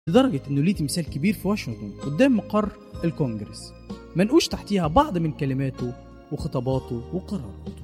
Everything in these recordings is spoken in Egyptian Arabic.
لدرجة إنه ليه تمثال كبير في واشنطن قدام مقر الكونجرس منقوش تحتيها بعض من كلماته وخطاباته وقراراته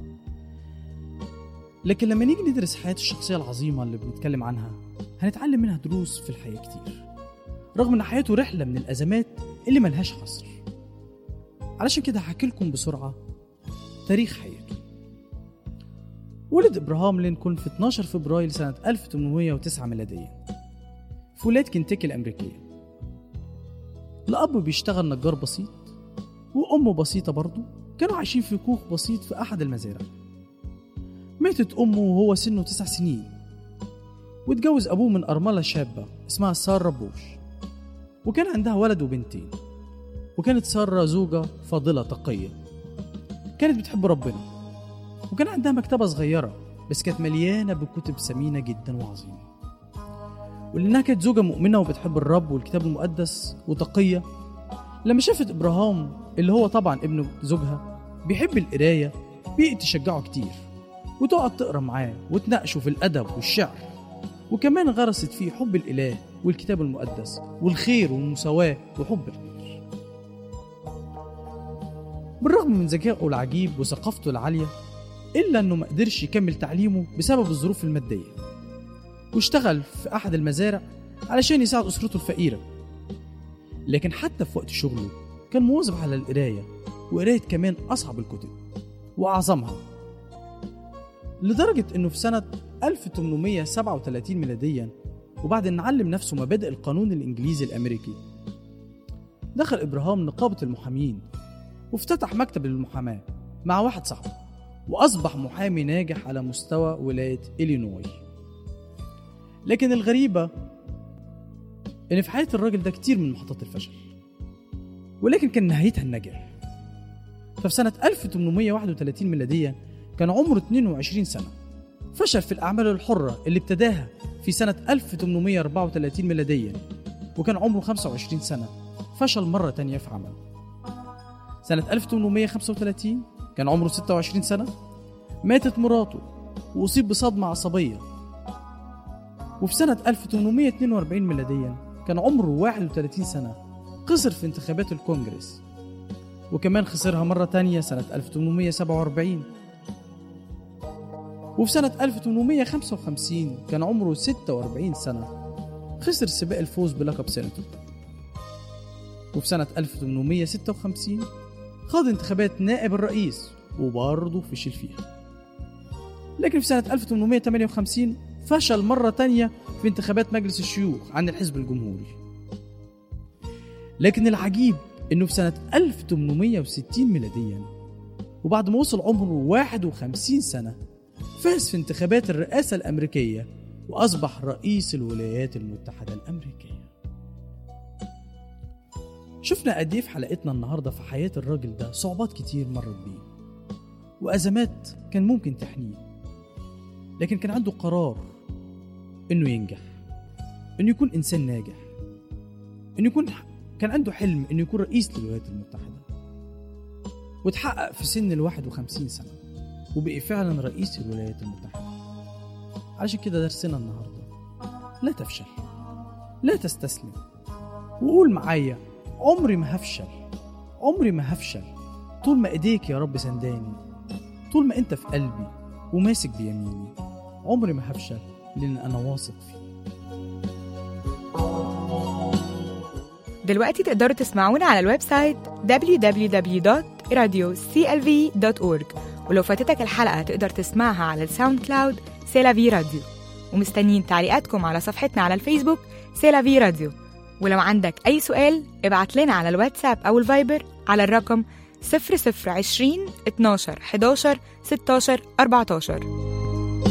لكن لما نيجي ندرس حياة الشخصية العظيمة اللي بنتكلم عنها هنتعلم منها دروس في الحياة كتير رغم إن حياته رحلة من الأزمات اللي ملهاش حصر علشان كده هحكي لكم بسرعة تاريخ حياته ولد إبراهام لينكولن في 12 فبراير سنة 1809 ميلاديا في ولاية كنتاكي الأمريكية الأب بيشتغل نجار بسيط وأمه بسيطة برضه كانوا عايشين في كوخ بسيط في أحد المزارع ماتت أمه وهو سنه تسع سنين واتجوز أبوه من أرملة شابة اسمها سارة بوش وكان عندها ولد وبنتين وكانت سارة زوجة فاضلة تقية كانت بتحب ربنا وكان عندها مكتبة صغيرة بس كانت مليانة بكتب ثمينة جدا وعظيمة ولأنها كانت زوجة مؤمنة وبتحب الرب والكتاب المقدس وتقية لما شافت إبراهام اللي هو طبعا ابن زوجها بيحب القراية بقت تشجعه كتير وتقعد تقرا معاه وتناقشه في الأدب والشعر وكمان غرست فيه حب الإله والكتاب المقدس والخير والمساواة وحب الغير بالرغم من ذكائه العجيب وثقافته العالية إلا أنه ما قدرش يكمل تعليمه بسبب الظروف المادية واشتغل في أحد المزارع علشان يساعد أسرته الفقيرة لكن حتى في وقت شغله كان مواظب على القراية وقراية كمان أصعب الكتب وأعظمها لدرجة إنه في سنة 1837 ميلاديا وبعد أن علم نفسه مبادئ القانون الإنجليزي الأمريكي دخل إبراهام نقابة المحامين وافتتح مكتب للمحاماة مع واحد صاحبه وأصبح محامي ناجح على مستوى ولاية إلينوي لكن الغريبة إن في حياة الراجل ده كتير من محطات الفشل ولكن كان نهايتها النجاح ففي سنة 1831 ميلاديا كان عمره 22 سنة فشل في الأعمال الحرة اللي ابتداها في سنة 1834 ميلاديا وكان عمره 25 سنة فشل مرة تانية في عمله سنة 1835 كان عمره 26 سنة ماتت مراته وأصيب بصدمة عصبية وفي سنة 1842 ميلاديا كان عمره 31 سنة خسر في انتخابات الكونجرس وكمان خسرها مرة تانية سنة 1847 وفي سنة 1855 كان عمره 46 سنة خسر سباق الفوز بلقب سيناتور وفي سنة 1856 خاض انتخابات نائب الرئيس وبرضه فشل فيها لكن في سنة 1858 فشل مرة تانية في انتخابات مجلس الشيوخ عن الحزب الجمهوري لكن العجيب انه في سنة 1860 ميلاديا وبعد ما وصل عمره 51 سنة فاز في انتخابات الرئاسة الأمريكية وأصبح رئيس الولايات المتحدة الأمريكية شفنا قد ايه في حلقتنا النهاردة في حياة الراجل ده صعوبات كتير مرت بيه وأزمات كان ممكن تحنيه لكن كان عنده قرار إنه ينجح إنه يكون إنسان ناجح إنه يكون كان عنده حلم إنه يكون رئيس للولايات المتحدة وتحقق في سن ال 51 سنة وبقي فعلا رئيس الولايات المتحدة عشان كده درسنا النهاردة لا تفشل لا تستسلم وقول معايا عمري ما هفشل عمري ما هفشل طول ما ايديك يا رب سنداني طول ما انت في قلبي وماسك بيميني عمري ما هفشل لان انا واثق فيك دلوقتي تقدروا تسمعونا على الويب سايت www.radioclv.org ولو فاتتك الحلقة تقدر تسمعها على الساوند كلاود سيلافي راديو ومستنيين تعليقاتكم على صفحتنا على الفيسبوك سيلافي راديو ولو عندك أي سؤال ابعت لنا على الواتساب أو الفايبر على الرقم 0020 12 11 16 14